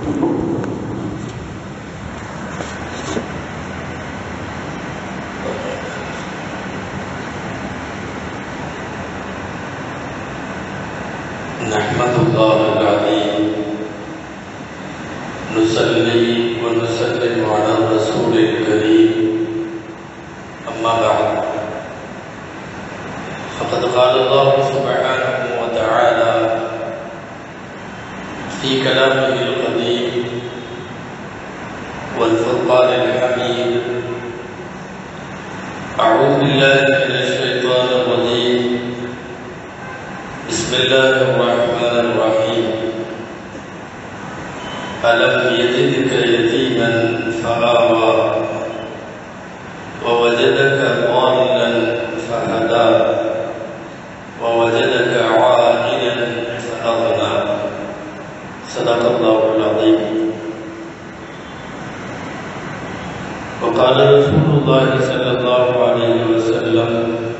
نحمد الله العظيم نصلي ونسلم على الرسول الكريم أما بعد فقد قال الله سبحانه وتعالى في كلامه القديم والفرقان الحميد أعوذ بالله من الشيطان الرجيم بسم الله الرحمن الرحيم ألم يجدك يتيما فآوى ووجدك ضالا فهدى ووجدك عائلا فأغنى صدق الله العظيم وقال رسول الله صلى الله عليه وسلم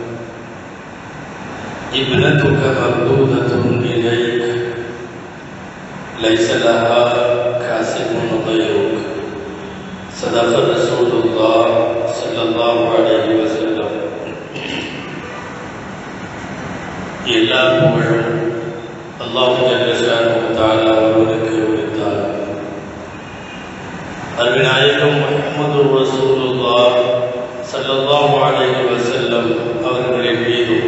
ابنتك مردودة إليك ليس لها كاسب غيرك صدق رسول الله صلى الله عليه وسلم எல்லா புகழும் அல்லாஹ் ஜல்லஷானு தஆலா ஒருவனுக்கு உரித்தார் அருவிநாயகம் முஹம்மது ரசூலுல்லாஹ் ஸல்லல்லாஹு அலைஹி வஸல்லம் அவர்களின் மீதும்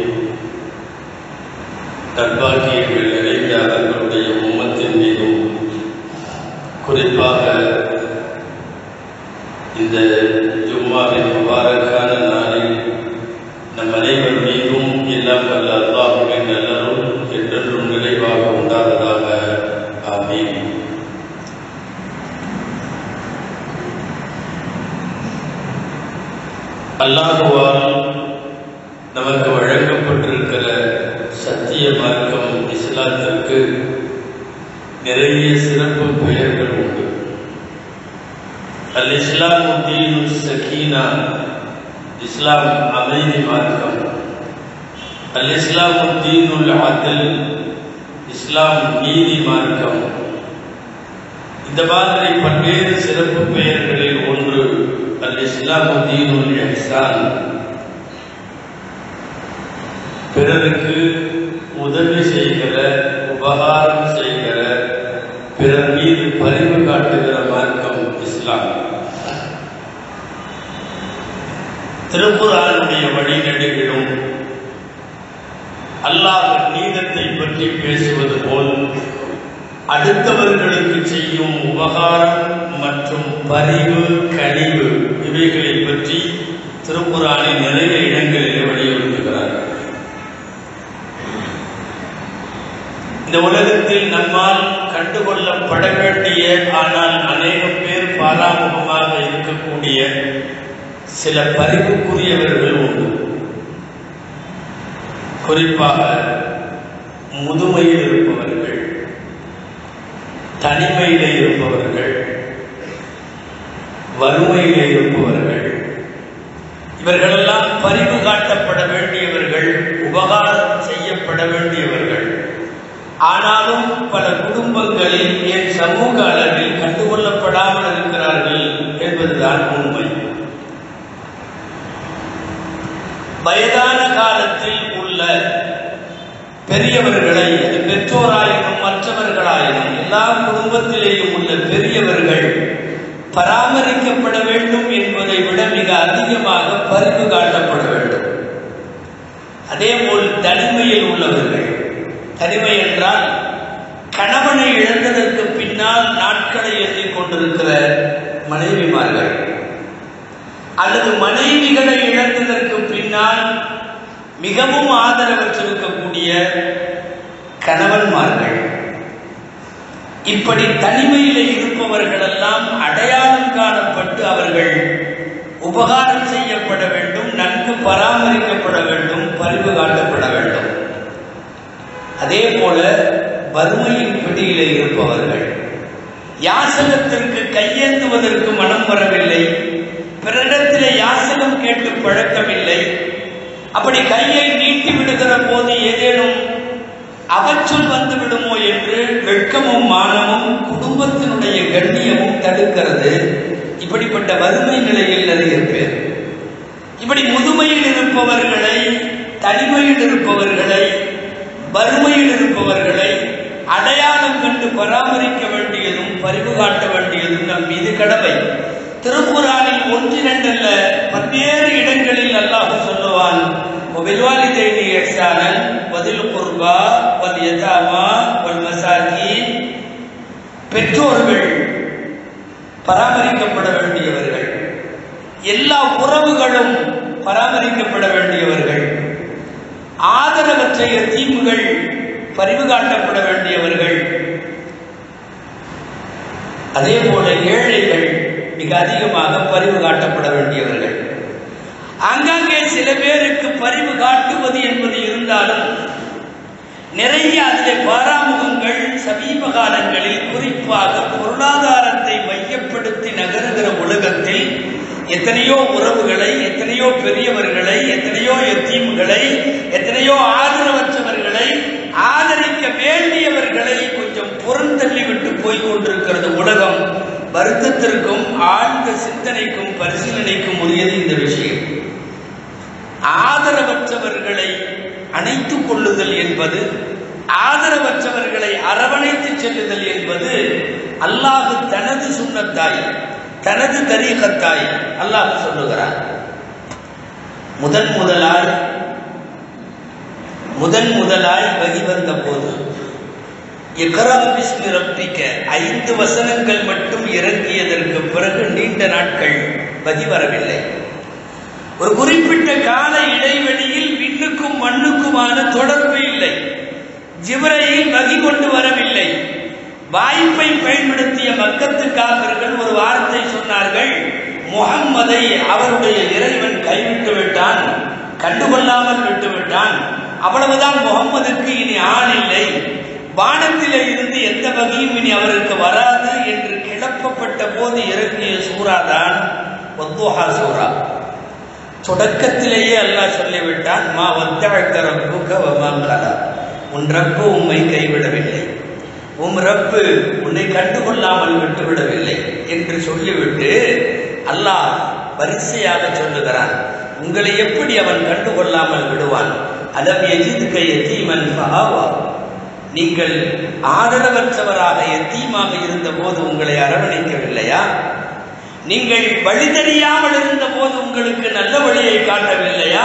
நற்பாக்கியங்கள் நிறைந்த அவர்களுடைய உம்மத்தின் மீதும் குறிப்பாக இந்த ஜும்மாவின் முபாரக்கான நாளில் நம் அனைவர் மீதும் எல்லாம் வல்ல அல்லாஹுவின் நல்லரும் என்றென்றும் நிறைவாக உண்டாவதாக ஆமீன் அல்லாஹுவால் நமக்கு வழங்கப்பட்டிருக்கிற சத்திய மார்க்கம் இஸ்லாத்திற்கு நிறைய சிறப்பு பெயர்கள் உண்டு அல் இஸ்லாம் தீனு சக்கீனா இஸ்லாம் அமைதி மார்க்கம் அல் இஸ்லாம் தீனுல் அதில் இஸ்லாம் நீதி மார்க்கம் இந்த மாதிரி பல்வேறு சிறப்பு பெயர்களில் ஒன்று அல் இஸ்லாம் தீனுல் இஹ்சான் பிறருக்கு உதவி செய்கிற உபகாரம் செய்கிற பிறர் மீது பரிவு காட்டுகிற மார்க்கம் இஸ்லாம் திருக்குறானுடைய வழிநெடுகிலும் அல்லாஹ் நீதத்தை பற்றி பேசுவது போல் அடுத்தவர்களுக்கு செய்யும் உபகாரம் மற்றும் பரிவு கனிவு இவைகளை பற்றி திருக்குறானின் நிறைய இடங்களில் வலியுறுத்துகிறார் இந்த உலகத்தில் நம்மால் கண்டுகொள்ளப்பட வேண்டிய ஆனால் அநேகம் பேர் பாராமுகமாக இருக்கக்கூடிய சில பரிவுக்குரியவர்கள் உண்டு குறிப்பாக முதுமையில் இருப்பவர்கள் தனிமையில் இருப்பவர்கள் வறுமையில் இருப்பவர்கள் இவர்களெல்லாம் பரிவு காட்டப்பட வேண்டியவர்கள் உபகாரம் செய்யப்பட வேண்டியவர்கள் ஆனாலும் பல குடும்பங்களில் என் சமூக அளவில் கண்டுகொள்ளப்படாமல் இருக்கிறார்கள் என்பதுதான் உண்மை வயதான காலத்தில் உள்ள பெரியவர்களை அது பெற்றோராயினும் மற்றவர்களாயினும் எல்லா குடும்பத்திலேயும் உள்ள பெரியவர்கள் பராமரிக்கப்பட வேண்டும் என்பதை விட மிக அதிகமாக பரிவு காட்டப்பட வேண்டும் அதே போல் தனிமையில் உள்ளவர்கள் தனிமை என்றால் கணவனை இழந்ததற்கு பின்னால் நாட்களை எண்ணிக் கொண்டிருக்கிற மனைவிமார்கள் அல்லது மனைவிகளை இழந்ததற்கு பின்னால் மிகவும் ஆதரவற்றிருக்கக்கூடிய கணவன்மார்கள் இப்படி தனிமையில் இருப்பவர்கள் எல்லாம் அடையாளம் காணப்பட்டு அவர்கள் உபகாரம் செய்யப்பட வேண்டும் நன்கு பராமரிக்கப்பட வேண்டும் பரிவு காட்டப்பட வேண்டும் அதே போல வறுமையின் பிடியிலே இருப்பவர்கள் யாசகத்திற்கு கையேந்துவதற்கு மனம் வரவில்லை பிறரிடத்திலே யாசகம் கேட்டு பழக்கமில்லை அப்படி கையை நீட்டி விடுகிற போது ஏதேனும் அவற்றுள் வந்து விடுமோ என்று வெட்கமும் மானமும் குடும்ப குடும்பத்தினுடைய கண்ணியமும் தடுக்கிறது இப்படிப்பட்ட வறுமை நிலையில் நிறைய பேர் இப்படி முதுமையில் இருப்பவர்களை தனிமையில் இருப்பவர்களை வறுமையில் இருப்பவர்களை அடையாளம் கண்டு பராமரிக்க வேண்டியதும் பரிவு காட்ட வேண்டியதும் நம் மீது கடமை திருக்குறானில் ஒன்றிரண்டல்ல பல்வேறு இடங்களில் அல்லாஹ் சொல்லுவான் وبالوالدين إحسانا وذي القربى واليتامى والمساكين பெற்றோர்கள் பராமரிக்கப்பட வேண்டியவர்கள் எல்லா உறவுகளும் பராமரிக்கப்பட வேண்டியவர்கள் ஆதரவற்ற தீவுகள் பரிவு காட்டப்பட வேண்டியவர்கள் அதே போல ஏழைகள் மிக அதிகமாக பரிவு காட்டப்பட வேண்டியவர்கள் அங்கங்கே சில பேருக்கு பரிவு காட்டுவது என்பது இருந்தாலும் நிறைய அதில் பாராமுகங்கள் சமீப காலங்களில் குறிப்பாக பொருளாதாரத்தை மையப்படுத்தி நகருகிற உலகத்தில் எத்தனையோ உறவுகளை எத்தனையோ பெரியவர்களை எத்தனையோ எத்தீம்களை எத்தனையோ ஆதரவற்றவர்களை ஆதரிக்க வேண்டியவர்களை கொஞ்சம் புறந்தள்ளி விட்டு போய் கொண்டிருக்கிறது உலகம் வருத்தத்திற்கும் ஆழ்ந்த சிந்தனைக்கும் பரிசீலனைக்கும் உரியது இந்த விஷயம் ஆதரவற்றவர்களை அணைத்துக் கொள்ளுதல் என்பது ஆதரவற்றவர்களை அரவணைத்து செல்லுதல் என்பது அல்லாஹு தனது சுண்ணத்தாய் தனது தரீகத்தாய் அல்லாஹ் சொல்லுகிறார் முதன் முதலாய் முதன் முதலாய் வெளிவந்த போது இக்ரா பிஸ்மி ரப்பிக்க ஐந்து வசனங்கள் மட்டும் இறங்கியதற்கு பிறகு நீண்ட நாட்கள் வதி வரவில்லை ஒரு குறிப்பிட்ட கால இடைவெளியில் விண்ணுக்கும் மண்ணுக்குமான தொடர்பு இல்லை ஜிவரையில் வகி கொண்டு வரவில்லை வாய்ப்பை பயன்படுத்திய மக்கத்து காப்பர்கள் ஒரு வார்த்தை சொன்னார்கள் முகம்மதை அவருடைய இறைவன் கைவிட்டு விட்டான் கண்டுகொள்ளாமல் விட்டு விட்டான் அவ்வளவுதான் முகம்மதுக்கு இனி ஆள் இல்லை வானத்திலே இருந்து எந்த வகையும் இனி அவருக்கு வராது என்று கிளப்பப்பட்ட போது இறங்கிய சூறாதான் ஒத்துஹா சூரா தொடக்கத்திலேயே அல்லாஹ் சொல்லிவிட்டான் மா வத்தழக்க ரப்புக வமா கலா உன் ரப்பு உம்மை கைவிடவில்லை உம் ரப்பு உன்னை கண்டுகொள்ளாமல் விட்டுவிடவில்லை என்று சொல்லிவிட்டு அல்லாஹ் வரிசையாக சொல்லுகிறான் உங்களை எப்படி அவன் கண்டுகொள்ளாமல் விடுவான் அலம் எஜிதுக்க எத்தீமன் ஃபஹாவா நீங்கள் ஆதரவற்றவராக எத்தீமாக இருந்த போது உங்களை அரவணைக்கவில்லையா நீங்கள் வழி தெரியாமல் இருந்த போது உங்களுக்கு நல்ல வழியை காட்டவில்லையா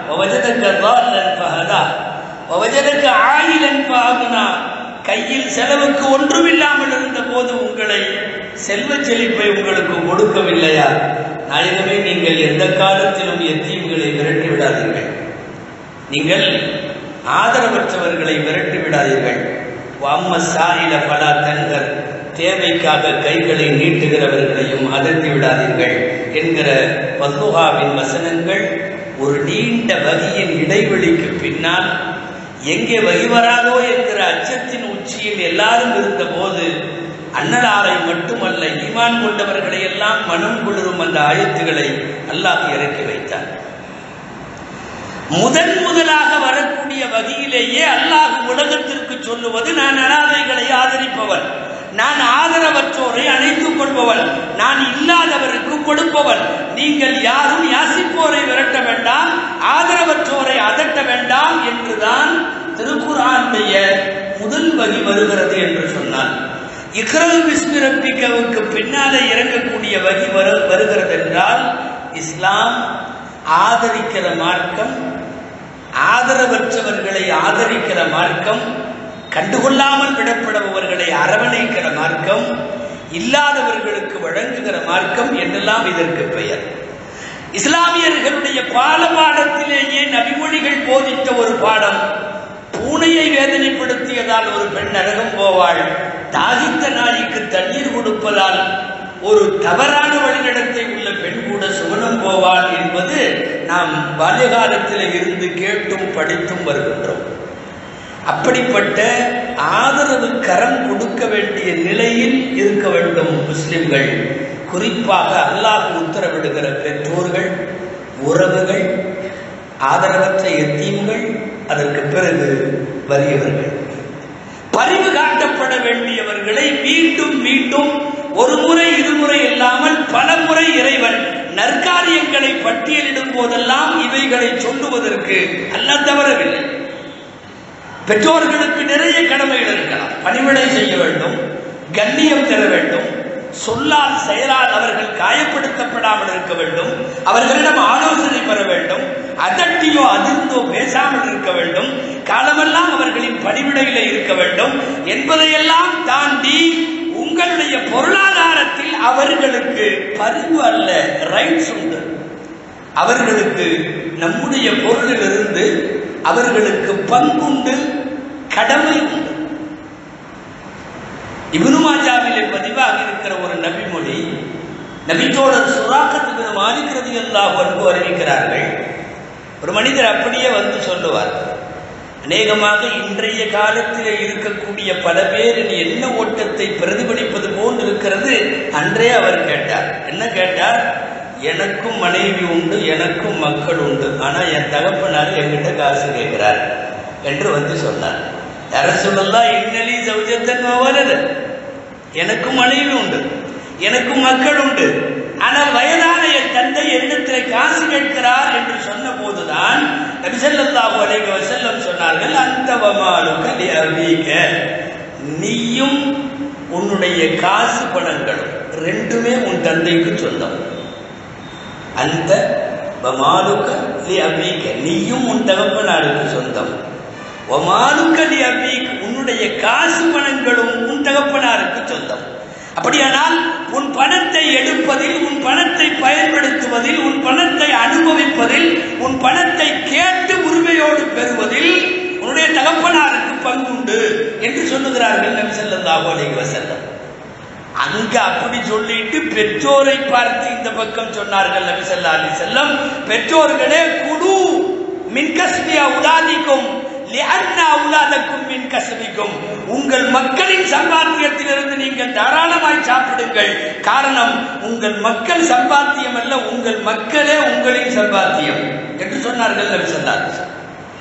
ஆயிலன் பாகுனா கையில் செலவுக்கு ஒன்றுமில்லாமல் இருந்த போது உங்களை செல்வ செழிப்பை உங்களுக்கு கொடுக்கவில்லையா நாயகமே நீங்கள் எந்த காலத்திலும் எத்தீவுகளை விரட்டி விடாதீர்கள் நீங்கள் ஆதரவற்றவர்களை விரட்டி விடாதீர்கள் வாம்ம சாயில பலா தன்கர் தேவைக்காக கைகளை நீட்டுகிறவர்களையும் அதட்டி விடாதீர்கள் என்கிற பத்துஹாவின் வசனங்கள் ஒரு நீண்ட வகியின் இடைவெளிக்கு பின்னால் எங்கே வகி வராதோ என்கிற அச்சத்தின் உச்சியில் எல்லாரும் இருந்த போது அன்னலாரை மட்டுமல்ல ஈமான் கொண்டவர்களை எல்லாம் மனம் குளிரும் அந்த ஆயத்துகளை அல்லாஹ் இறக்கி வைத்தார் முதன் முதலாக வரக்கூடிய வகையிலேயே அல்லாஹ் உலகத்திற்கு சொல்லுவது நான் அனாதைகளை ஆதரிப்பவன் நான் ஆதரவற்றோரை அணைத்துக் கொள்பவன் நான் இல்லாதவருக்கு கொடுப்பவன் நீங்கள் யாரும் யாசிப்போரை விரட்ட வேண்டாம் ஆதரவற்றோரை அதட்ட வேண்டாம் என்றுதான் திருக்குறானுடைய முதல் வகி வருகிறது என்று சொன்னான் இக்ரல் விஸ்மிரப்பிக்கவுக்கு பின்னாலே இறங்கக்கூடிய வகி வரு வருகிறது என்றால் இஸ்லாம் ஆதரிக்கிற மார்க்கம் ஆதரவற்றவர்களை ஆதரிக்கிற மார்க்கம் கண்டுகொள்ளாமல் விடப்படுபவர்களை அரவணைக்கிற மார்க்கம் இல்லாதவர்களுக்கு வழங்குகிற மார்க்கம் என்றெல்லாம் இதற்கு பெயர் இஸ்லாமியர்களுடைய பால பாடத்திலேயே நபிமொழிகள் போதித்த ஒரு பாடம் பூனையை வேதனைப்படுத்தியதால் ஒரு பெண் நரகம் போவாள் தாகித்த நாய்க்கு தண்ணீர் கொடுப்பதால் ஒரு தவறான வழிநடத்தை உள்ள பெண் கூட சுவனம் போவாள் என்பது நாம் பால்யகாலத்தில் இருந்து கேட்டும் படித்தும் வருகின்றோம் அப்படிப்பட்ட ஆதரவு கரம் கொடுக்க வேண்டிய நிலையில் இருக்க வேண்டும் முஸ்லிம்கள் குறிப்பாக அல்லாஹ் உத்தரவிடுகிற பெற்றோர்கள் உறவுகள் ஆதரவற்ற எத்தீம்கள் அதற்கு பிறகு வறியவர்கள் பரிவு காட்டப்பட காக்கப்பட வேண்டியவர்களை மீண்டும் மீண்டும் ஒரு முறை இருமுறை இல்லாமல் பல முறை இறைவன் நற்காரியங்களை பட்டியலிடும் போதெல்லாம் இவைகளை சொல்லுவதற்கு அல்ல தவறவில்லை பெற்றோர்களுக்கு நிறைய கடமைகள் இருக்கலாம் பணிவிடை செய்ய வேண்டும் கண்ணியம் பெற வேண்டும் சொல்லால் செயலால் அவர்கள் காயப்படுத்தப்படாமல் இருக்க வேண்டும் அவர்களிடம் ஆலோசனை பெற வேண்டும் அதட்டியோ அதிர்ந்தோ பேசாமல் இருக்க வேண்டும் காலமெல்லாம் அவர்களின் பணிவிடையில இருக்க வேண்டும் என்பதையெல்லாம் தாண்டி உங்களுடைய பொருளாதாரத்தில் அவர்களுக்கு பரிவு அல்ல ரைட்ஸ் உண்டு அவர்களுக்கு நம்முடைய பொருளிலிருந்து அவர்களுக்கு பங்குண்டு கடமை உண்டு இபுனுமாஜாவிலே பதிவாக இருக்கிற ஒரு நபிமொழி நபித்தோழர் சுறாக்கத்துக்கு மாலிக்கிறது எல்லாம் அன்பு அறிவிக்கிறார்கள் ஒரு மனிதர் அப்படியே வந்து சொல்லுவார் அநேகமாக இன்றைய காலத்தில் இருக்கக்கூடிய பல பேரின் என்ன ஓட்டத்தை பிரதிபலிப்பது போன்று இருக்கிறது அன்றே அவர் கேட்டார் என்ன கேட்டார் எனக்கும் மனைவி உண்டு எனக்கும் மக்கள் உண்டு ஆனா என் தகப்பனார் என்கிட்ட காசு கேட்கிறார் என்று வந்து சொன்னார் யார சொல்லலாம் இன்னலி சௌஜத்தன் வலது எனக்கும் மனைவி உண்டு எனக்கும் மக்கள் உண்டு ஆனால் வயதான என் தந்தை என்னிடத்தில் காசு கேட்கிறார் என்று சொன்ன போதுதான் நபிசல்லாஹு அலைஹி வஸல்லம் சொன்னார்கள் அந்த வமாலுக்க அபீக நீயும் உன்னுடைய காசு பணங்களும் ரெண்டுமே உன் தந்தைக்கு சொந்தம் அந்த வமாலுக்க லி அபீக நீயும் உன் தகப்பனாருக்கு சொந்தம் ஒமாலுக்க லி அபீக் உன்னுடைய காசு பணங்களும் உன் தகப்பனாருக்கு சொந்தம் அப்படியானால் உன் பணத்தை எடுப்பதில் உன் பணத்தை பயன்படுத்துவதில் உன் பணத்தை அனுபவிப்பதில் உன் பணத்தை கேட்டு உரிமையோடு பெறுவதில் உன்னுடைய தகப்பனாருக்கு பங்குண்டு என்று சொல்லுகிறார்கள் நபி ஸல்லல்லாஹு அலைஹி வஸல்லம் அங்க அப்படி சொல்லிட்டு பெற்றோரை பார்த்து இந்த பக்கம் சொன்னார்கள் நபி ஸல்லல்லாஹு அலைஹி வஸல்லம் பெற்றோர்களே குடு மின் கஸ்பியா உலாதிக்கும் லிஅன்னா உலாதக்கும் மின் கஸ்பிக்கும் உங்கள் மக்களின் சம்பாத்தியத்திலிருந்து நீங்கள் தாராளமாய் சாப்பிடுங்கள் காரணம் உங்கள் மக்கள் சம்பாத்தியம் அல்ல உங்கள் மக்களே உங்களின் சம்பாத்தியம் என்று சொன்னார்கள் நபி ஸல்லல்லாஹு அலைஹி வஸல்லம்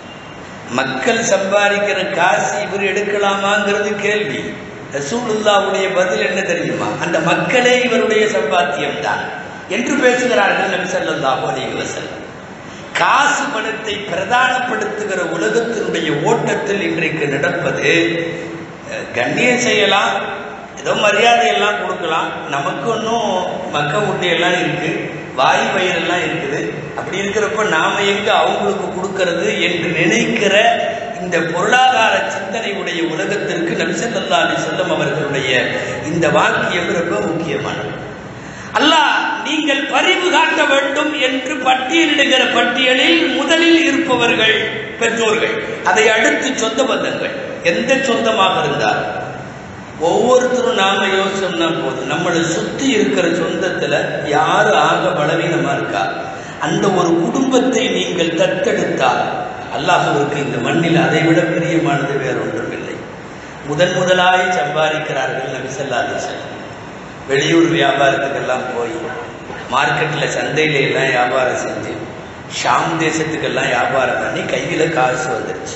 மக்கள் சம்பாதிக்கிற காசு இவர் எடுக்கலாமாங்கிறது கேள்வி ரசூலுல்லாவுடைய பதில் என்ன தெரியுமா அந்த மக்களே இவருடைய சம்பாத்தியம் தான் என்று பேசுகிறார்கள் நபி ஸல்லல்லாஹு அலைஹி வஸல்லம் காசு பணத்தை பிரதானப்படுத்துகிற உலகத்தினுடைய ஓட்டத்தில் இன்றைக்கு நடப்பது அஹ், கண்ணியம் செய்யலாம் ஏதோ மரியாதை எல்லாம் கொடுக்கலாம் நமக்கு ஒன்றும் மக்க முட்டையெல்லாம் இருக்கு வாய் வயிறெல்லாம் இருக்குது அப்படி இருக்கிறப்ப நாம எங்க அவங்களுக்கு கொடுக்கறது என்று நினைக்கிற இந்த பொருளாதார சிந்தனை உடைய உலகத்திற்கு நபிசல்லா அலி செல்லம் அவர்களுடைய இந்த வாக்கியம் ரொம்ப முக்கியமானது அல்லாஹ் நீங்கள் பரிவு காட்ட வேண்டும் என்று பட்டியலிடுகிற பட்டியலில் முதலில் இருப்பவர்கள் பெற்றோர்கள் அதை அடுத்து சொந்த பந்தங்கள் எந்த சொந்தமாக இருந்தால் ஒவ்வொருத்தரும் நாம யோசிச்சோம்னா போதும் நம்மளை சுத்தி இருக்கிற சொந்தத்துல யாரு ஆக பலவீனமா இருக்கா அந்த ஒரு குடும்பத்தை நீங்கள் தத்தெடுத்தால் அல்லாஹுவிற்கு இந்த மண்ணில் அதை விட பிரியமானது வேற ஒன்றும் இல்லை முதன் முதலாய் சம்பாதிக்கிறார்கள் நபிசல்லா அலிசல்லாம் வெளியூர் வியாபாரத்துக்கெல்லாம் போய் மார்க்கெட்டில் சந்தையில எல்லாம் வியாபாரம் செஞ்சு ஷாம் தேசத்துக்கெல்லாம் வியாபாரம் பண்ணி கையில் காசு வந்துருச்சு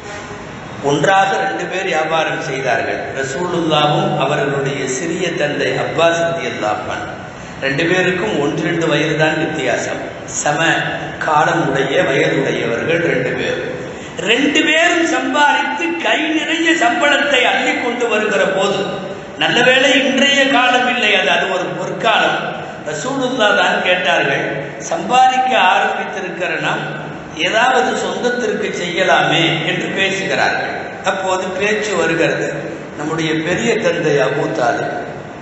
ஒன்றாக ரெண்டு பேர் வியாபாரம் செய்தார்கள் ரசூலுல்லாவும் அவர்களுடைய சிறிய தந்தை அப்பாஸ் ரதியல்லாஹான் ரெண்டு பேருக்கும் ஒன்று ரெண்டு வயது தான் வித்தியாசம் சம காலம் உடைய வயதுடையவர்கள் ரெண்டு பேர் ரெண்டு பேரும் சம்பாதித்து கை நிறைய சம்பளத்தை அள்ளி கொண்டு வருகிற போது நல்ல வேளை இன்றைய காலம் இல்லை அது அது ஒரு பொற்காலம் ரசூலுல்லா தான் கேட்டார்கள் சம்பாதிக்க ஆரம்பித்திருக்கிற நாம் ஏதாவது சொந்தத்திற்கு செய்யலாமே என்று பேசுகிறார்கள் அப்போது பேச்சு வருகிறது நம்முடைய பெரிய தந்தை அபூ தாலிப்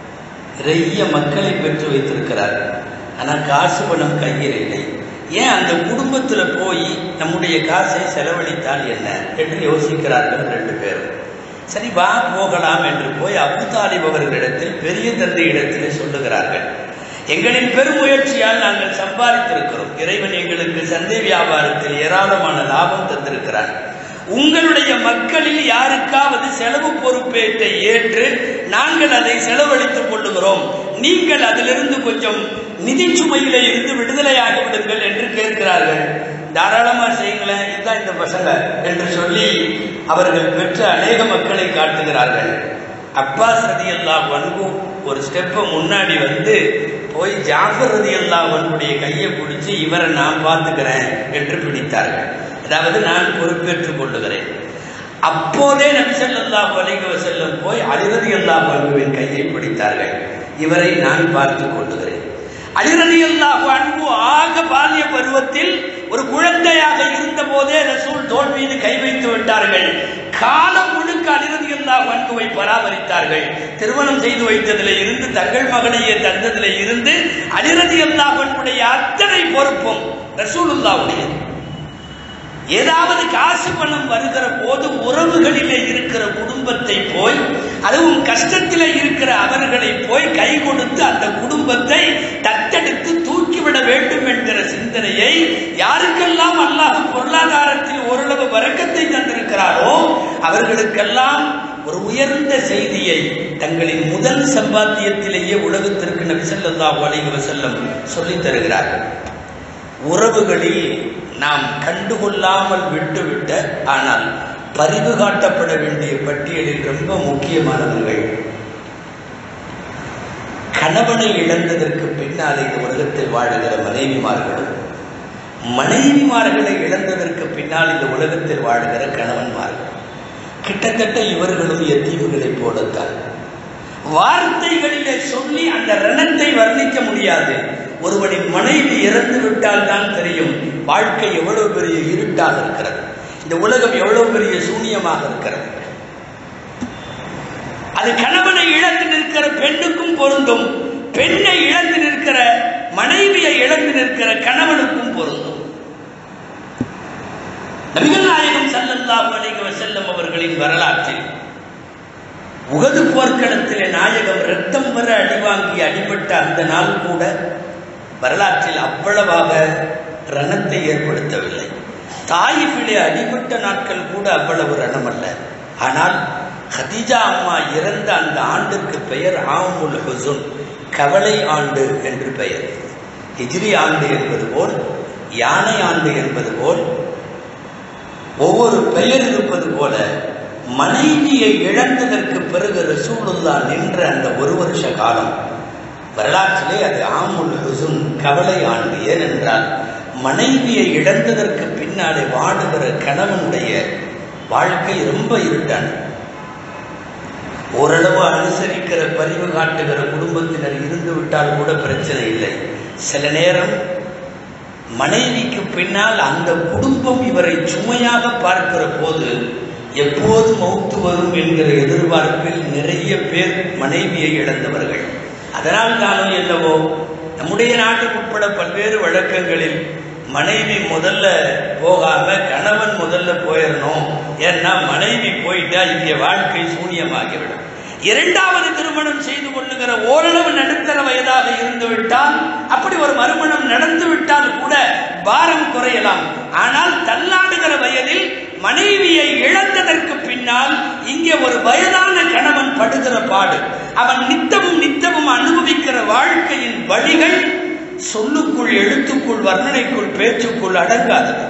நிறைய மக்களை பெற்று வைத்திருக்கிறார் ஆனால் காசு பணம் கையில் இல்லை ஏன் அந்த குடும்பத்துல போய் நம்முடைய காசை செலவழித்தால் என்ன என்று யோசிக்கிறார்கள் ரெண்டு பேரும் சரி வா போகலாம் என்று போய் அபு தாலிப் அவர்களிடத்தில் பெரிய தந்தை இடத்திலே சொல்லுகிறார்கள் எங்களின் பெருமுயற்சியால் நாங்கள் சம்பாதித்திருக்கிறோம் இறைவன் எங்களுக்கு சந்தை வியாபாரத்தில் ஏராளமான லாபம் தந்திருக்கிறார் உங்களுடைய மக்களில் யாருக்காவது செலவு பொறுப்பேற்றை ஏற்று நாங்கள் அதை செலவழித்துக் கொள்ளுகிறோம் நீங்கள் அதிலிருந்து கொஞ்சம் நிதி சுமையில இருந்து விடுதலையாகி விடுங்கள் என்று கேட்கிறார்கள் தாராளமா செய்யுங்களேன் இதுதான் இந்த பசங்க என்று சொல்லி அவர்கள் பெற்ற அநேக மக்களை காட்டுகிறார்கள் அப்பாஸ் ரதி அல்லா வன்கு ஒரு ஸ்டெப்பை முன்னாடி வந்து போய் ஜாஃபர் ரதி அல்லா வன்குடைய கையை பிடிச்சி இவரை நான் பார்த்துக்கிறேன் என்று பிடித்தார்கள் அதாவது நான் பொறுப்பேற்றுக் கொள்ளுகிறேன் அப்போதே நபிசல்லாஹு அலைஹி வஸல்லம் போய் அலிரதி அல்லாஹ் அன்புவின் கையை பிடித்தார்கள் இவரை நான் பார்த்துக் கொள்ளுகிறேன் அலிரதி அல்லாஹ் அன்பு ஆக பாலிய பருவத்தில் ஒரு குழந்தையாக இருந்த போதே ரசூல் தோல் மீது கை வைத்து விட்டார்கள் காலம் முழுக்க அலிரதி அல்லாஹ் அன்புவை பராமரித்தார்கள் திருமணம் செய்து வைத்ததிலே இருந்து தங்கள் மகனையே தந்ததிலே இருந்து அலிரதி அல்லாஹ் அன்புடைய அத்தனை பொறுப்பும் ரசூலுல்லாவுடைய ஏதாவது காசு பணம் வருகிற போது உறவுகளிலே இருக்கிற குடும்பத்தை போய் அதுவும் கஷ்டத்திலே இருக்கிற அவர்களை போய் கை கொடுத்து அந்த குடும்பத்தை தத்தெடுத்து தூக்கிவிட வேண்டும் என்கிற சிந்தனையை யாருக்கெல்லாம் அல்லாஹ் பொருளாதாரத்தில் ஓரளவு வரக்கத்தை தந்திருக்கிறாரோ அவர்களுக்கெல்லாம் ஒரு உயர்ந்த செய்தியை தங்களின் முதல் சம்பாத்தியத்திலேயே உலகத்திற்கு நபிசல்லாஹு அலைஹி வஸல்லம் சொல்லித் தருகிறார்கள் உறவுகளில் நாம் கண்டுகொள்ளாமல் விட்டுவிட்ட ஆனால் பரிவு காட்டப்பட வேண்டிய பட்டியலில் ரொம்ப முக்கியமானவர்கள் கணவனை இழந்ததற்கு பின்னால் இந்த உலகத்தில் வாழுகிற மனைவிமார்களும் மனைவிமார்களை இழந்ததற்கு பின்னால் இந்த உலகத்தில் வாழுகிற கணவன்மார்கள் கிட்டத்தட்ட இவர்களும் எத்தீவுகளைப் போலத்தான் வார்த்தைகளிலே சொல்லி அந்த ரணத்தை வர்ணிக்க முடியாது ஒருவனின் மனைவி இறந்து விட்டால் தான் தெரியும் வாழ்க்கை எவ்வளவு பெரிய இருட்டாக இருக்கிறது இந்த உலகம் எவ்வளவு பெரிய சூனியமாக இருக்கிறது அது கணவனை இழந்து நிற்கிற பெண்ணுக்கும் பொருந்தும் பெண்ணை இழந்து நிற்கிற மனைவியை இழந்து நிற்கிற கணவனுக்கும் பொருந்தும் நபிகள் நாயகம் சல்லல்லாஹு அலைஹி வஸல்லம் அவர்களின் வரலாற்றில் உகது போர்க்களத்திலே நாயகம் ரத்தம் வர அடிவாங்கி அடிபட்ட அந்த நாள் கூட வரலாற்றில் அவ்வளவாக ரணத்தை ஏற்படுத்தவில்லை தாயிஃபிலே அடிபட்ட நாட்கள் கூட அவ்வளவு ரணம் அல்ல ஆனால் ஹதிஜா அம்மா இறந்த அந்த ஆண்டுக்கு பெயர் ஆமுல் ஹுசுன் கவலை ஆண்டு என்று பெயர் ஹிஜ்ரி ஆண்டு என்பது போல் யானை ஆண்டு என்பது போல் ஒவ்வொரு பெயர் இருப்பது போல மனைவியை இழந்ததற்கு பிறகு ரசூலுல்லா நின்ற அந்த ஒரு வருஷ காலம் வரலாற்றிலே அது ஆமுல் ஹுசுன் கவலை ஆண்டு ஏனென்றால் மனைவியை இழந்ததற்கு பின்னாலே வாடுகிற கணவனுடைய வாழ்க்கை ரொம்ப இருட்டான ஓரளவு அனுசரிக்கிற பரிவு காட்டுகிற குடும்பத்தினர் இருந்து விட்டால் கூட பிரச்சனை இல்லை சில நேரம் மனைவிக்கு பின்னால் அந்த குடும்பம் இவரை சுமையாக பார்க்கிற போது எப்போது மௌத்து வரும் என்கிற எதிர்பார்ப்பில் நிறைய பேர் மனைவியை இழந்தவர்கள் அதனால் தானோ என்னவோ நம்முடைய நாட்டுக்கு உட்பட பல்வேறு வழக்கங்களில் மனைவி முதல்ல போகாம கணவன் முதல்ல போயிடணும் ஏன்னா மனைவி போயிட்டா இங்கே வாழ்க்கை சூனியமாகிவிடும் இரண்டாவது திருமணம் செய்து கொள்ளுகிற ஓரளவு நடுத்தர வயதாக இருந்து விட்டால் அப்படி ஒரு மறுமணம் நடந்து விட்டால் கூட பாரம் குறையலாம் ஆனால் தள்ளாடுகிற வயதில் மனைவியை இழந்ததற்கு பின்னால் இங்கே ஒரு வயதான கணவன் படுகிற பாடு அவன் நித்தமும் நித்தமும் அனுபவிக்கிற வாழ்க்கையின் வழிகள் சொல்லுக்குள் எழுத்துக்குள் வர்ணனைக்குள் பேச்சுக்குள் அடங்காதது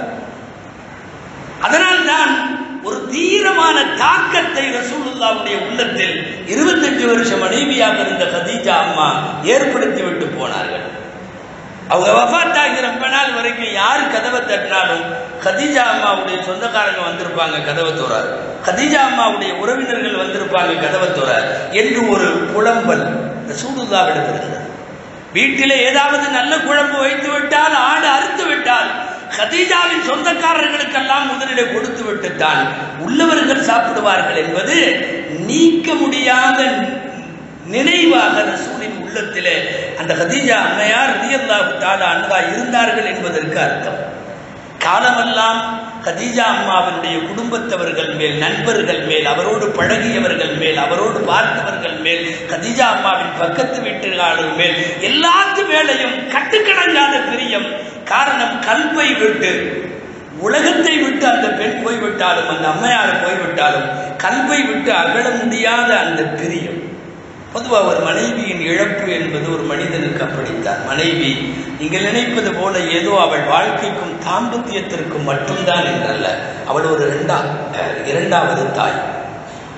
அதனால்தான் ஒரு தீரமான தாக்கத்தை ரசூலுல்லாவுடைய உள்ளத்தில் இருபத்தஞ்சு வருஷம் மனைவியாக இருந்த கதீஜா அம்மா ஏற்படுத்தி விட்டு போனார்கள் அவங்க வஃபாத்தாகி ரொம்ப நாள் வரைக்கும் யார் கதவை தட்டினாலும் கதீஜா அம்மாவுடைய சொந்தக்காரங்க வந்திருப்பாங்க கதவை தோறார் கதீஜா அம்மாவுடைய உறவினர்கள் வந்திருப்பாங்க கதவை தோறார் என்று ஒரு புலம்பல் ரசூலுல்லாவிடம் இருந்தது வீட்டிலே ஏதாவது நல்ல குழம்பு வைத்து விட்டால் ஆடு அறுத்து விட்டால் கதீஜாவின் சொந்தக்காரர்களுக்கெல்லாம் முதலிட கொடுத்து விட்டுத்தான் உள்ளவர்கள் சாப்பிடுவார்கள் என்பது நீக்க முடியாத நினைவாக ரசூலின் உள்ளத்திலே அந்த கதீஜா அம்மையார் ரியல்லாஹு தாலா அன்பா இருந்தார்கள் என்பதற்கு அர்த்தம் காலமெல்லாம் கதீஜா அம்மாவினுடைய குடும்பத்தவர்கள் மேல் நண்பர்கள் மேல் அவரோடு பழகியவர்கள் மேல் அவரோடு பார்த்தவர்கள் மேல் கதீஜா அம்மாவின் பக்கத்து வீட்டுகாரர்கள் மேல் எல்லாத்து மேலையும் கட்டுக்கடங்காத பிரியம் காரணம் கல்வை விட்டு உலகத்தை விட்டு அந்த பெண் போய்விட்டாலும் அந்த அம்மையார் போய்விட்டாலும் கல்வை விட்டு அகல முடியாத அந்த பிரியம் பொதுவாக ஒரு மனைவியின் இழப்பு என்பது ஒரு மனிதனுக்கு அப்படித்தான் மனைவி நீங்கள் நினைப்பது போல ஏதோ அவள் வாழ்க்கைக்கும் தாம்பத்தியத்திற்கும் மட்டும்தான் என்றல்ல அவள் ஒரு இரண்டா இரண்டாவது தாய்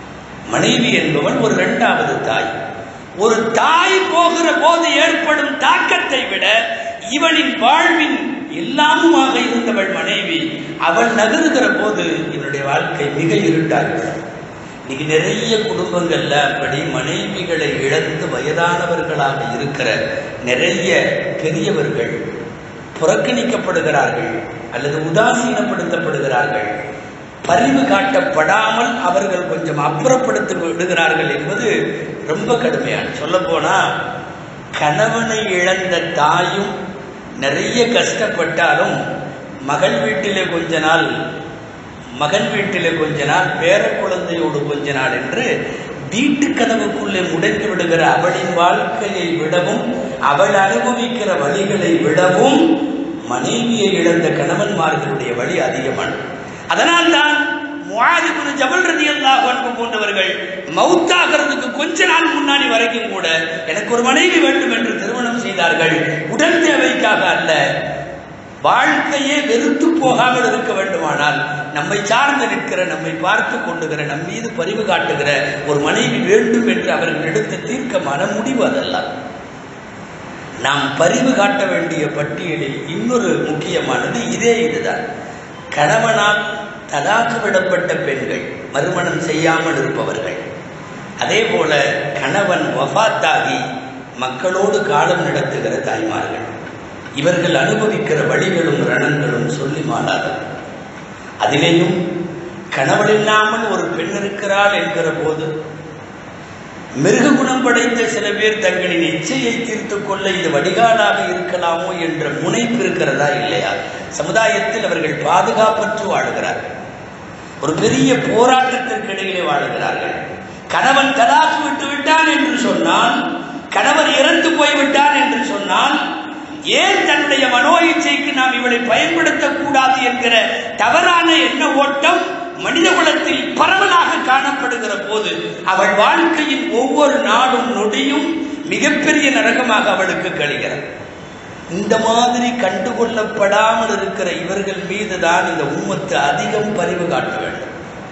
மனைவி என்பவள் ஒரு இரண்டாவது தாய் ஒரு தாய் போகிற போது ஏற்படும் தாக்கத்தை விட இவனின் வாழ்வின் எல்லாமுமாக இருந்தவள் மனைவி அவள் நகருகிற போது என்னுடைய வாழ்க்கை மிக இருட்டாகிவிடும் இன்னைக்கு நிறைய குடும்பங்கள்ல அப்படி மனைவிகளை இழந்து வயதானவர்களாக இருக்கிற நிறைய பெரியவர்கள் புறக்கணிக்கப்படுகிறார்கள் அல்லது உதாசீனப்படுத்தப்படுகிறார்கள் பரிவு காட்டப்படாமல் அவர்கள் கொஞ்சம் அப்புறப்படுத்தி விடுகிறார்கள் என்பது ரொம்ப கடுமையான சொல்ல போனா கணவனை இழந்த தாயும் நிறைய கஷ்டப்பட்டாலும் மகள் வீட்டிலே கொஞ்ச நாள் மகன் வீட்டிலே கொஞ்ச நாள் பேர குழந்தையோடு கொஞ்ச நாள் என்று வீட்டு கதவுக்குள்ளே முடைந்து விடுகிற அவளின் வாழ்க்கையை விடவும் அவள் அனுபவிக்கிற வழிகளை விடவும் மனைவியை இழந்த கணவன்மார்களுடைய வழி அதிகமானது அதனால் தான் முஆதிபுர ஜபல் ரதி அல்லாஹ் அன்பு போன்றவர்கள் மௌத்தாகிறதுக்கு கொஞ்ச நாள் முன்னாடி வரைக்கும் கூட எனக்கு ஒரு மனைவி வேண்டும் என்று திருமணம் செய்தார்கள் உடல் தேவைக்காக அல்ல வாழ்க்கையே வெறுத்து போகாமல் இருக்க வேண்டுமானால் நம்மை சார்ந்து நிற்கிற நம்மை பார்த்து கொண்டுகிற நம் மீது பரிவு காட்டுகிற ஒரு மனைவி வேண்டும் என்று அவர்கள் எடுத்த தீர்க்கமான முடிவு அதெல்லாம் நாம் பரிவு காட்ட வேண்டிய பட்டியலில் இன்னொரு முக்கியமானது இதே இதுதான் கணவனால் தலாக்கு விடப்பட்ட பெண்கள் மறுமணம் செய்யாமல் இருப்பவர்கள் அதே போல கணவன் வஃபாத்தாகி மக்களோடு காலம் நடத்துகிற தாய்மார்கள் இவர்கள் அனுபவிக்கிற வழிகளும் ரணங்களும் சொல்லி மாறாது அதிலேயும் கணவன் இல்லாமல் ஒரு பெண் இருக்கிறாள் என்கிற போது மிருக குணம் படைத்த சில பேர் தங்களின் இச்சையை தீர்த்து கொள்ள இது வடிகாலாக இருக்கலாமோ என்ற முனைப்பு இருக்கிறதா இல்லையா சமுதாயத்தில் அவர்கள் பாதுகாப்பற்று வாழுகிறார்கள் ஒரு பெரிய போராட்டத்திற்கு இடையிலே வாழுகிறார்கள் கணவன் தலாக்கு விட்டு விட்டான் என்று சொன்னால் கணவர் இறந்து போய்விட்டான் என்று சொன்னால் ஏன் தன்னுடைய மனோ இச்சைக்கு நாம் இவளை பயன்படுத்தக்கூடாது என்கிற தவறான எண்ண ஓட்டம் மனித குலத்தில் பரவலாக காணப்படுகிற போது அவள் வாழ்க்கையின் ஒவ்வொரு நாடும் நொடியும் மிகப்பெரிய நரகமாக அவளுக்கு கழிகிறது இந்த மாதிரி கண்டுகொள்ளப்படாமல் இருக்கிற இவர்கள் மீதுதான் இந்த உம்மத்து அதிகம் பரிவு காட்ட வேண்டும்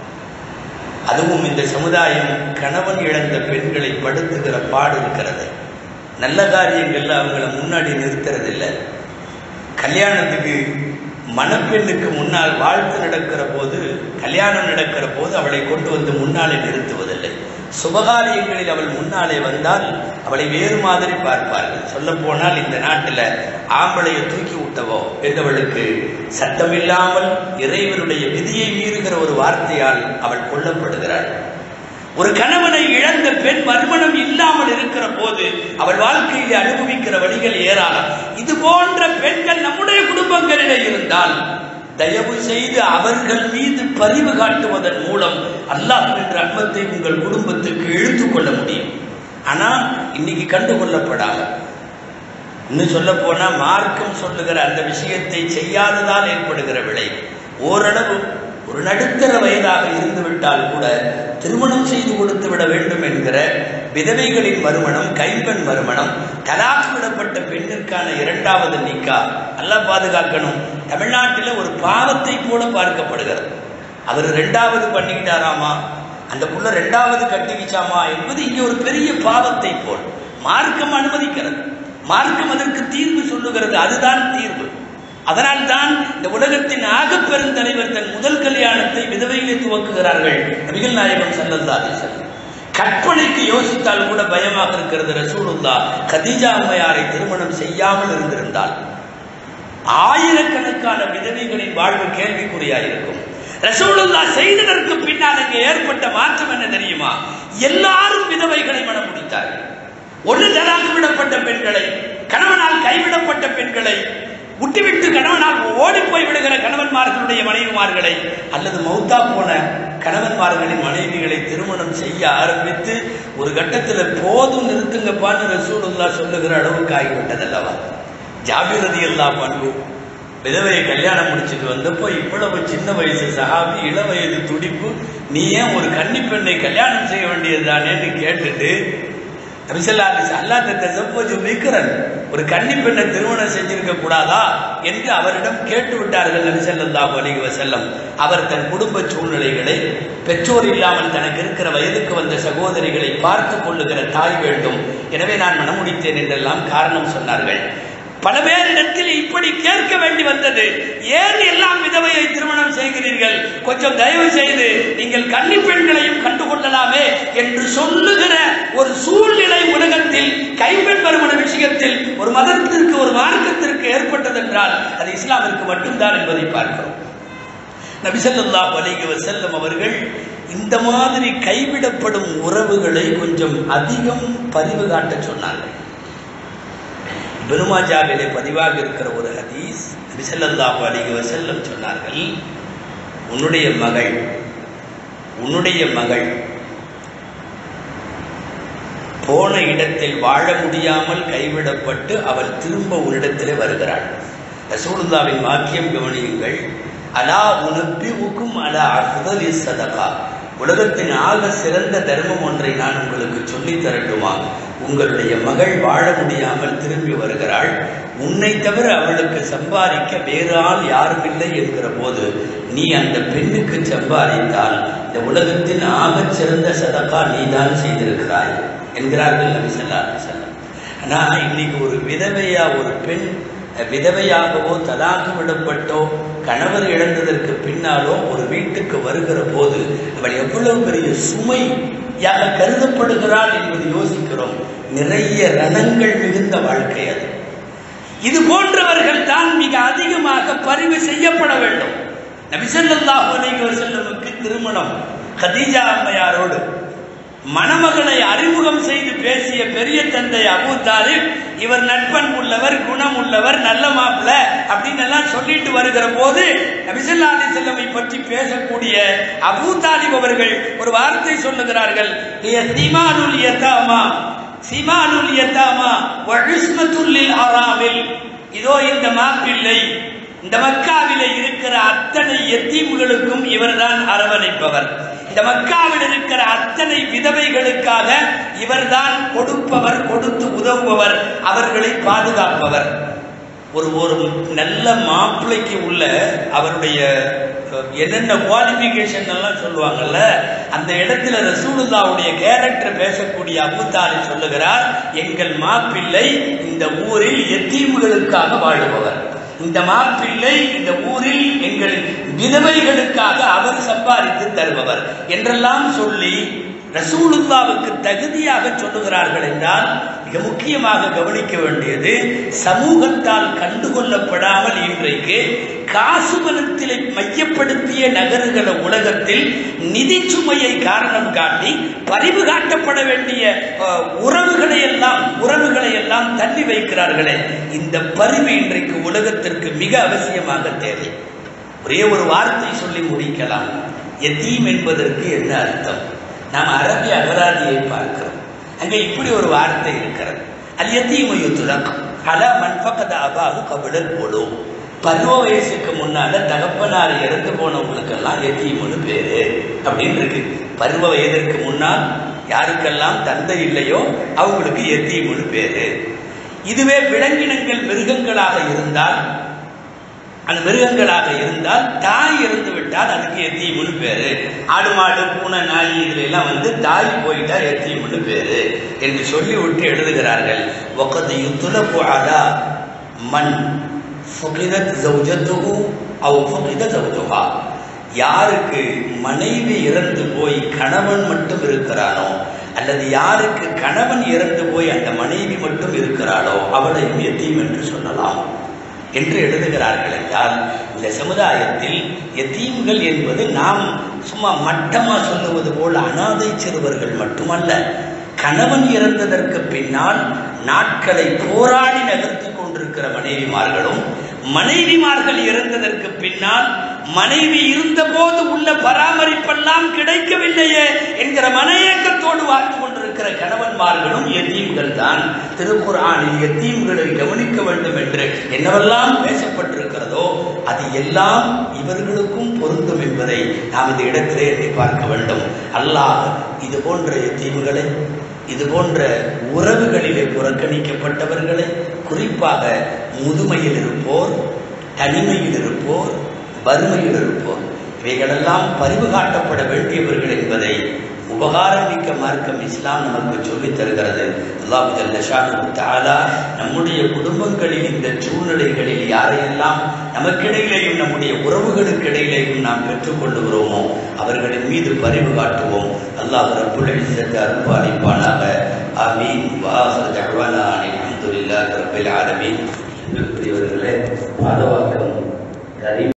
அதுவும் இந்த சமுதாயம் கணவன் இழந்த பெண்களை படுத்துகிற பாடு இருக்கிறது நல்ல காரியங்கள்ல அவங்கள முன்னாடி நிறுத்துறது இல்லை கல்யாணத்துக்கு மணப்பெண்ணுக்கு முன்னால் வாழ்த்து நடக்கிற போது கல்யாணம் நடக்கிற போது அவளை கொண்டு வந்து முன்னாலே நிறுத்துவதில்லை சுபகாரியங்களில் அவள் முன்னாலே வந்தால் அவளை வேறு மாதிரி பார்ப்பார்கள் சொல்ல போனால் இந்த நாட்டில் ஆம்பளையை தூக்கி விட்டவோ என்றவளுக்கு சட்டமில்லாமல் இறைவனுடைய விதியை மீறுகிற ஒரு வார்த்தையால் அவள் கொல்லப்படுகிறாள் ஒரு கணவனை இழந்த பெண் மறுமணம் இல்லாமல் இருக்கிற போது அவள் வாழ்க்கையில் அனுபவிக்கிற வழிகள் ஏராளம் இது போன்ற பெண்கள் நம்முடைய குடும்பங்களிலே இருந்தால் தயவு செய்து அவர்கள் மீது பரிவு காட்டுவதன் மூலம் அல்லாஹ் என்ற அன்பத்தை உங்கள் குடும்பத்துக்கு இழுத்துக் கொள்ள முடியும் ஆனா இன்னைக்கு கண்டுகொள்ளப்படாத இன்னும் சொல்ல போனா மார்க்கம் சொல்லுகிற அந்த விஷயத்தை செய்யாததால் ஏற்படுகிற விளைவு ஓரளவு ஒரு நடுத்தர வயதாக இருந்து விட்டால் கூட திருமணம் செய்து கொடுத்து விட வேண்டும் என்கிற விதவைகளின் மறுமணம் கைம்பெண் மறுமணம் தலாக் விடப்பட்ட பெண்ணிற்கான இரண்டாவது நிக்கா நல்லா பாதுகாக்கணும் தமிழ்நாட்டில் ஒரு பாவத்தை போல பார்க்கப்படுகிறது அவர் ரெண்டாவது பண்ணிக்கிட்டாராமா அந்த புள்ள ரெண்டாவது கட்டிக்கிச்சாமா என்பது இங்கே ஒரு பெரிய பாவத்தை போல் மார்க்கம் அனுமதிக்கிறது மார்க்கம் அதற்கு தீர்வு சொல்லுகிறது அதுதான் தீர்வு அதனால் தான் இந்த உலகத்தின் ஆக பெருந்தலைவர் தன் முதல் கல்யாணத்தை விதவையிலே துவக்குகிறார்கள் நபிகள் நாயகம் சல்லல்லா அலிசல்லம் கற்பனைக்கு யோசித்தால் கூட பயமாக இருக்கிறது ரசூலுல்லா கதீஜா அம்மையாரை திருமணம் செய்யாமல் இருந்திருந்தால் ஆயிரக்கணக்கான விதவைகளின் வாழ்வு கேள்விக்குறியாயிருக்கும் ரசூலுல்லா செய்ததற்கு பின்னால் அங்கே ஏற்பட்ட மாற்றம் என்ன தெரியுமா எல்லாரும் விதவைகளை மனம் முடித்தார்கள் ஒன்று தலாக்கு விடப்பட்ட பெண்களை கணவனால் கைவிடப்பட்ட பெண்களை விட்டுவிட்டு கணவனால் ஓடி போய் விடுகிற கணவன்மார்களுடைய மனைவிமார்களை அல்லது மௌத்தா போன கணவன்மார்களின் மனைவிகளை திருமணம் செய்ய ஆரம்பித்து ஒரு கட்டத்தில் போதும் நிறுத்துங்கப்பான்னு ரசூலுல்லா சொல்லுகிற அளவுக்கு ஆகிவிட்டதல்லவா ஜாபிரதி அல்லா பண்பு விதவையை கல்யாணம் முடிச்சுட்டு வந்தப்போ இவ்வளவு சின்ன வயசு சகாபி இள வயது துடிப்பு நீ ஏன் ஒரு கன்னி பெண்ணை கல்யாணம் செய்ய வேண்டியதுதானேன்னு கேட்டுட்டு நபிசல்லாஹு அல்லாஹ் தசவ்வஜு மிக்ரன் ஒரு கன்னி பெண்ணை திருமணம் செஞ்சிருக்க கூடாதா என்று அவரிடம் கேட்டு விட்டார்கள் நபிசல்லாஹு அலைஹி வஸல்லம் அவர் தன் குடும்ப சூழ்நிலைகளை பெற்றோர் இல்லாமல் தனக்கு இருக்கிற வயதுக்கு வந்த சகோதரிகளை பார்த்து கொள்ளுகிற தாய் வேண்டும் எனவே நான் மனமுடித்தேன் என்றெல்லாம் காரணம் சொன்னார்கள் பல பேரிடத்தில் இப்படி கேட்க வேண்டி வந்தது ஏன் எல்லாம் விதவையை திருமணம் செய்கிறீர்கள் கொஞ்சம் தயவு செய்து நீங்கள் கன்னி பெண்களையும் கண்டுகொள்ளலாமே என்று சொல்லுகிற ஒரு சூழ்நிலை உலகத்தில் கைப்பெண் வருமான விஷயத்தில் ஒரு மதத்திற்கு ஒரு மார்க்கத்திற்கு ஏற்பட்டதென்றால் அது இஸ்லாமிற்கு மட்டும்தான் என்பதை பார்க்கிறோம் நபிசல்லாஹ் அலைஹி வஸல்லம் அவர்கள் இந்த மாதிரி கைவிடப்படும் உறவுகளை கொஞ்சம் அதிகம் பரிவு காட்ட சொன்னார்கள் பெருமாஜாவிலே பதிவாக இருக்கிற ஒரு ஹதீஸ் நபிசல்லாஹு அலைஹி வஸல்லம் சொன்னார்கள் உன்னுடைய மகள் உன்னுடைய மகள் போன இடத்தில் வாழ முடியாமல் கைவிடப்பட்டு அவள் திரும்ப உன்னிடத்திலே வருகிறாள் ரசூலுல்லாவின் வாக்கியம் கவனியுங்கள் அலா உனப்பி உக்கும் அலா அஃதலி சதகா உலகத்தின் ஆக சிறந்த தர்மம் ஒன்றை நான் உங்களுக்கு சொல்லித் தரட்டுமா உங்களுடைய மகள் வாழ முடியாமல் திரும்பி வருகிறாள் உன்னை தவிர அவளுக்கு சம்பாதிக்க வேறு ஆள் யாரும் இல்லை என்கிற போது நீ அந்த பெண்ணுக்கு சம்பாதித்தால் இந்த உலகத்தின் ஆகச் சிறந்த சதக்கா நீதான் செய்திருக்கிறாய் என்கிறார்கள் நபி ஸல்லல்லாஹு அலைஹி வஸல்லம் ஆனா இன்னைக்கு ஒரு விதவையா ஒரு பெண் விதவையாகவோ தலாக்கு விடப்பட்டோ கணவர் இழந்ததற்கு பின்னாலோ ஒரு வீட்டுக்கு வருகிற போது அவள் எவ்வளவு பெரிய சுமையாக கருதப்படுகிறாள் என்பது யோசிக்கிறோம் நிறைய ரணங்கள் மிகுந்த வாழ்க்கை அது இது போன்றவர்கள் தான் மிக அதிகமாக பரிவு செய்யப்பட வேண்டும் நபிசல்லாஹு அலைஹி வஸல்லமுக்கு திருமணம் கதீஜா அம்மையாரோடு மணமகனை அறிமுகம் செய்து பேசிய பெரிய தந்தை அபூ தாலிப் இவர் நட்பன் உள்ளவர் குணம் உள்ளவர் நல்ல மாப்பிள அப்படின்னு எல்லாம் சொல்லிட்டு வருகிற போது நபிசல்லா அலி செல்லமை பற்றி பேசக்கூடிய அபூ தாலிப் அவர்கள் ஒரு வார்த்தை சொல்லுகிறார்கள் சீமானுல் யதாமா சீமானுல் யதாமா வழுஸ்மத்துல்லில் ஆறாவில் இதோ இந்த மாப்பிள்ளை இந்த மக்காவிலே இருக்கிற அத்தனை எத்தீம்களுக்கும் இவர்தான் அரவணைப்பவர் இந்த மக்காவில் இருக்கிற அத்தனை விதவைகளுக்காக இவர்தான் கொடுப்பவர் கொடுத்து உதவுபவர் அவர்களை பாதுகாப்பவர் ஒரு ஒரு நல்ல மாப்பிள்ளைக்கு உள்ள அவருடைய என்னென்ன குவாலிபிகேஷன் எல்லாம் சொல்லுவாங்கல்ல அந்த இடத்துல ரசூலுல்லாவுடைய கேரக்டர் பேசக்கூடிய அபுத்தாலி சொல்லுகிறார் எங்கள் மாப்பிள்ளை இந்த ஊரில் எத்தீம்களுக்காக வாழுபவர் இந்த மாப்பிள்ளை இந்த ஊரில் எங்கள் விதவைகளுக்காக அவர் சம்பாதித்து தருபவர் என்றெல்லாம் சொல்லி ரசூலுல்லாவுக்கு தகுதியாக சொல்லுகிறார்கள் என்றால் மிக முக்கியமாக கவனிக்க வேண்டியது சமூகத்தால் கண்டுகொள்ளப்படாமல் இன்றைக்கு காசு பணத்திலே மையப்படுத்திய நகருகிற உலகத்தில் நிதி சுமையை காரணம் காட்டி பரிவு காட்டப்பட வேண்டிய அஹ், உறவுகளை எல்லாம் உறவுகளை எல்லாம் தள்ளி வைக்கிறார்களே இந்த பரிவு இன்றைக்கு உலகத்திற்கு மிக அவசியமாக தேவை ஒரே ஒரு வார்த்தை சொல்லி முடிக்கலாம் எத்தீம் என்பதற்கு என்ன அர்த்தம் நாம் அரபி அகராதியை பார்க்கிறோம் அங்கே இப்படி ஒரு வார்த்தை இருக்கிறது அல் எத்தீமு யுத்துலக் அல மண்பக்கத அபாகு கபிடல் போலும் பருவ வயசுக்கு முன்னால தகப்பனார் இறந்து போனவங்களுக்கெல்லாம் எத்தீமுன்னு பேரு அப்படின்னு இருக்கு பருவ வயதிற்கு முன்னால் யாருக்கெல்லாம் தந்தை இல்லையோ அவங்களுக்கு எத்தீமுன்னு பேரு இதுவே விலங்கினங்கள் மிருகங்களாக இருந்தால் அந்த மிருகங்களாக இருந்தால் தாய் இறந்து விட்டால் அதுக்கு எத்தீமுன்னு பேரு ஆடு மாடு பூனை நாய் இதுல எல்லாம் வந்து தாய் போயிட்டா எத்தீமுன்னு பேரு என்று சொல்லி விட்டு எழுதுகிறார்கள் ஒக்கது யுத்துலப்பு அலா மண் ஃபுகிதத் ஜௌஜத்துஹு அவ் ஃபுகித ஜௌஜுஹா யாருக்கு மனைவி இறந்து போய் கணவன் மட்டும் இருக்கிறானோ அல்லது யாருக்கு கணவன் இறந்து போய் அந்த மனைவி மட்டும் இருக்கிறாளோ அவளையும் எத்தீம் என்று சொல்லலாம் என்று எழுதுகிறார்கள் என்றால் இந்த சமுதாயத்தில் எத்தீம்கள் என்பது நாம் சும்மா மட்டமா சொல்லுவது போல் அனாதை சிறுவர்கள் மட்டுமல்ல கணவன் இறந்ததற்கு பின்னால் நாட்களை போராடி நகர்த்தி கொண்டிருக்கிற மனைவிமார்களும் மனைவிமார்கள் இறந்ததற்கு பின்னால் மனைவி இருந்தபோது உள்ள பராமரிப்பெல்லாம் கிடைக்கவில்லையே என்கிற மனையக்கத்தோடு வாழ்ந்து கொண்டிருக்கிற கணவன்மார்களும் எத்தீம்கள் தான் திருக்குறானில் எத்தீம்களை கவனிக்க வேண்டும் என்று என்னவெல்லாம் பேசப்பட்டிருக்கிறதோ அது எல்லாம் இவர்களுக்கும் பொருந்தும் என்பதை நாம் இந்த இடத்திலே எண்ணி பார்க்க வேண்டும் அல்லாஹ் இது போன்ற எத்தீம்களை இது போன்ற உறவுகளிலே புறக்கணிக்கப்பட்டவர்களை குறிப்பாக முதுமையில் இருப்போர் தனிமையில் இருப்போர் வறுமையில் இருப்போர் இவைகளெல்லாம் பரிவு காட்டப்பட வேண்டியவர்கள் என்பதை உபகாரம் மிக்க மார்க்கம் இஸ்லாம் நமக்கு சொல்லித் தருகிறது அல்லாஹ் ஜல்ல ஷானு தஆலா நம்முடைய குடும்பங்களில் இந்த சூழ்நிலைகளில் யாரையெல்லாம் நமக்கிடையிலேயும் நம்முடைய உறவுகளுக்கு இடையிலேயும் நாம் பெற்றுக்கொள்ளுகிறோமோ அவர்களின் மீது பரிவு காட்டுவோம் அல்லாஹ் ரப்புல் இஸ்ஸத் அருள்பாலிப்பானாக ஆமீன் வாஹர் தஅவானா அனில் ஹம்துலில்லாஹி ரப்பில் ஆலமீன் அன்புக்குரியவர்களே பாதவாக்கம் கரீம்